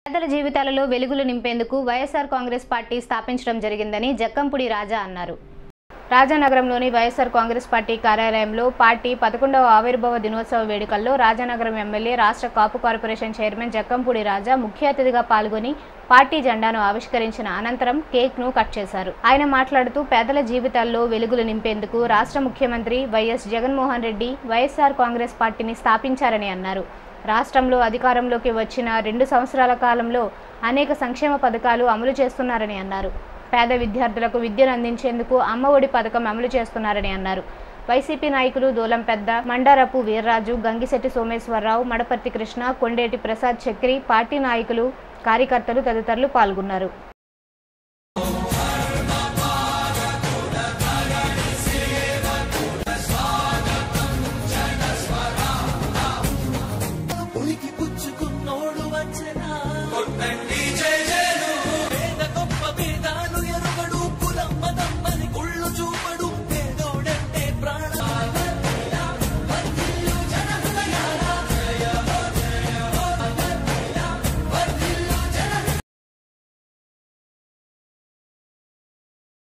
పేదల జీవితాలలో వెలుగులు నింపేందుకు వైఎస్ఆర్ కాంగ్రెస్ పార్టీ స్థాపించడం జరిగిందని జక్కంపుడి రాజా అన్నారు రాజానగరంలోని వైఎస్ఆర్ కాంగ్రెస్ పార్టీ కార్యాలయంలో పార్టీ పదకొండవ ఆవిర్భావ దినోత్సవ వేడుకల్లో రాజానగరం ఎమ్మెల్యే రాష్ట్ర కాపు కార్పొరేషన్ చైర్మన్ జక్కంపూడి రాజా ముఖ్య అతిథిగా పాల్గొని పార్టీ జెండాను ఆవిష్కరించిన అనంతరం కేక్ ను కట్ చేశారు ఆయన మాట్లాడుతూ పేదల జీవితాల్లో వెలుగులు నింపేందుకు రాష్ట్ర ముఖ్యమంత్రి YS Jaganmohan Reddy YSR Congress పార్టీని స్థాపించారని అన్నారు రాష్ట్రంలో అధికారంలోకి వచ్చిన రెండు సంవత్సరాల కాలంలో అనేక సంక్షేమ పథకాలు అమలు చేస్తున్నారని అన్నారు పేద విద్యార్థులకు విద్యను అందించేందుకు అమ్మ ఒడి పథకం అమలు చేస్తున్నారని అన్నారు వైసీపీ నాయకులు దూలం పెద్ద మండారపు వీర్రాజు గంగిశెట్టి సోమేశ్వరరావు మడపర్తి కృష్ణ కొండేటి ప్రసాద్ చక్రి పార్టీ నాయకులు కార్యకర్తలు తదితరులు పాల్గొన్నారు ఉనికి పుచ్చుకున్నోడు వచ్చనా